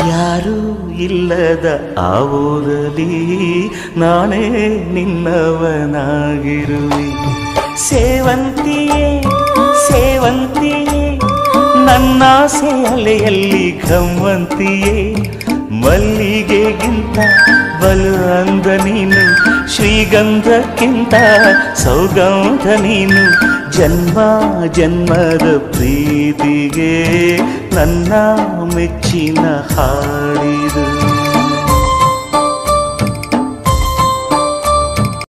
ಯಾರೂ ಇಲ್ಲದ ಆ ಊರಲ್ಲಿ ನಾನೇ ನಿನ್ನವನಾಗಿರುವೆ ಸೇವಂತಿಯೇ ಸೇವಂತಿಯೇ ನನ್ನಾಸೆ ಅಲೆಯಲ್ಲಿ ಘಮ್ಮಂತಿಯೇ ಮಲ್ಲಿಗೆಗಿಂತ ಬಲು ಅಂದ ನೀನು ಶ್ರೀಗಂಧಕ್ಕಿಂತ ಸೌಗಂಧ ನೀನು ಜನ್ಮ ಜನ್ಮದ ಪ್ರೀತಿಗೆ ನನ್ನ ಮೆಚ್ಚಿನ ಹಾಡಿದು